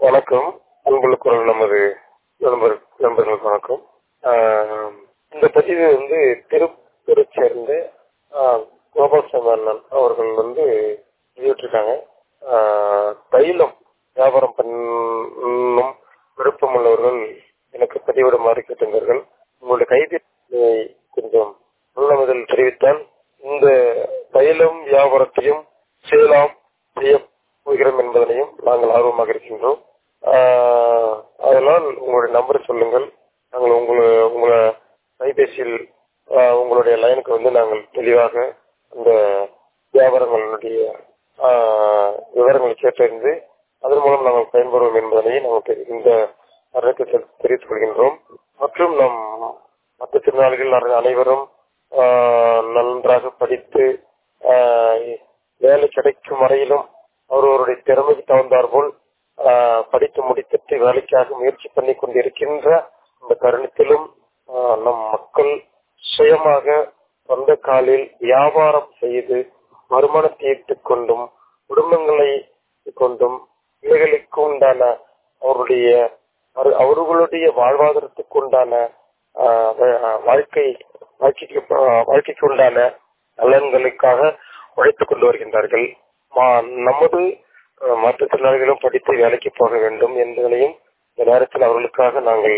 வணக்கம் அன்புள்ள குரல் நமது நண்பர் நண்பர்களுக்கு வணக்கம் ஆஹ் இந்த பதிவு வந்து திருப்பூரை சேர்ந்த ஆஹ் கோபால்சாமி அண்ணன் அவர்கள் வந்து வெளியிட்டிருக்காங்க ஆஹ் தைலம் வியாபாரம் பண்ணும் விருப்பம் உள்ளவர்கள் எனக்கு பதிவிடுமாறு கேட்டுள்ளார்கள் உங்களுடைய கைது கொஞ்சம் உள்ளமுதல் தெரிவித்தால் இந்த தைலம் வியாபாரத்தையும் செய்யலாம் செய்ய போகிறோம் என்பதனையும் நாங்கள் ஆர்வமாக இருக்கின்றோம் ஆஹ் அதனால் உங்களுடைய நம்பர் சொல்லுங்கள் நாங்கள் உங்களை உங்களை கைபேசியில் ஆஹ் உங்களுடைய லைனுக்கு வந்து நாங்கள் தெளிவாக அந்த வியாபாரங்களுடைய ஆஹ் விவரங்களை கேட்டறிந்து அதன் மூலம் நாங்கள் பயன்பெறுவோம் என்பதனை நாங்கள் இந்த அரங்கத்தில் தெரிவித்துக் கொள்கின்றோம் மற்றும் நம் மாற்றுத்திறனாளிகள் அனைவரும் ஆஹ் நன்றாக படித்து ஆஹ் வேலை கிடைக்கும் வரையிலும் அவரவருடைய திறமைக்கு தகுந்தாற்போல் படித்து முடித்துட்டு வேலைக்காக முயற்சி பண்ணி கொண்டிருக்கின்ற இந்த தருணத்திலும் நம் மக்கள் சுயமாக சொந்த காலில் வியாபாரம் செய்து வருமானத்தை ஈட்டுக் கொண்டும் குடும்பங்களை கொண்டும் பிள்ளைகளுக்கு உண்டான அவருடைய அவர்களுடைய வாழ்வாதாரத்துக்கு உண்டான வாழ்க்கை வாழ்க்கைக்கு வாழ்க்கைக்கு உண்டான நலன்களுக்காக உழைத்துக் கொண்டு வருகின்றார்கள் நமது மாற்றுத்திறனாளிகளும் படித்து வேலைக்கு போக வேண்டும் என்பதனையும் இந்த நேரத்தில் அவர்களுக்காக நாங்கள்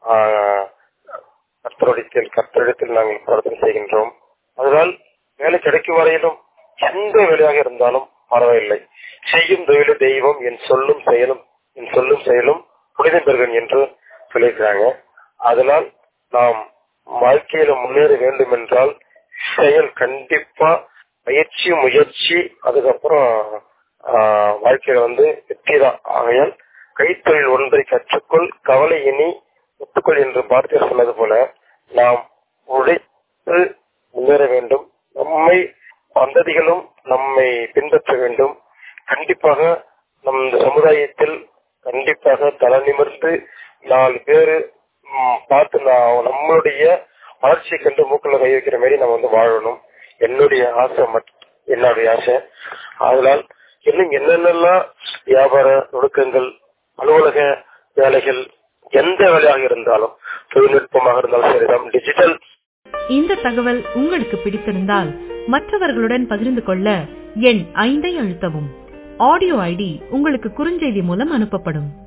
கர்த்தரிடத்தில் கர்த்தரிடத்தில் நாங்கள் பிரார்த்தனை செய்கின்றோம் அதனால் வேலை கிடைக்கும் வரையிலும் எந்த வேலையாக இருந்தாலும் பரவாயில்லை செய்யும் தொழில தெய்வம் என் சொல்லும் செயலும் என் சொல்லும் செயலும் புனித பெருகன் என்று சொல்லியிருக்கிறாங்க அதனால் நாம் வாழ்க்கையில முன்னேற வேண்டும் என்றால் செயல் கண்டிப்பா பயிற்சி முயற்சி அதுக்கப்புறம் வாழ்க்கையில வந்து வெற்றி தான் ஆகையால் கைத்தொழில் ஒன்றை கற்றுக்கொள் கவலை இனி ஒத்துக்கொள் என்று பாரதியார் சொன்னது போல நாம் உழைத்து முன்னேற வேண்டும் நம்மை சந்ததிகளும் நம்மை பின்பற்ற வேண்டும் கண்டிப்பாக நம் சமுதாயத்தில் கண்டிப்பாக தலை நிமிர்ந்து நாலு பேரு பார்த்து நம்மளுடைய வளர்ச்சியை கண்டு மூக்கில் கை வைக்கிற மாதிரி நம்ம வந்து வாழணும் என்னுடைய ஆசை என்னுடைய ஆசை அதனால் இன்னும் என்னென்னலாம் வியாபார நுணுக்கங்கள் அலுவலக வேலைகள் எந்த வேலையாக இருந்தாலும் தொழில்நுட்பமாக இருந்தாலும் சரிதான் டிஜிட்டல் இந்த தகவல் உங்களுக்கு பிடித்திருந்தால் மற்றவர்களுடன் பகிர்ந்து கொள்ள எண் ஐந்தை அழுத்தவும் ஆடியோ ஐடி உங்களுக்கு குறுஞ்செய்தி மூலம் அனுப்பப்படும்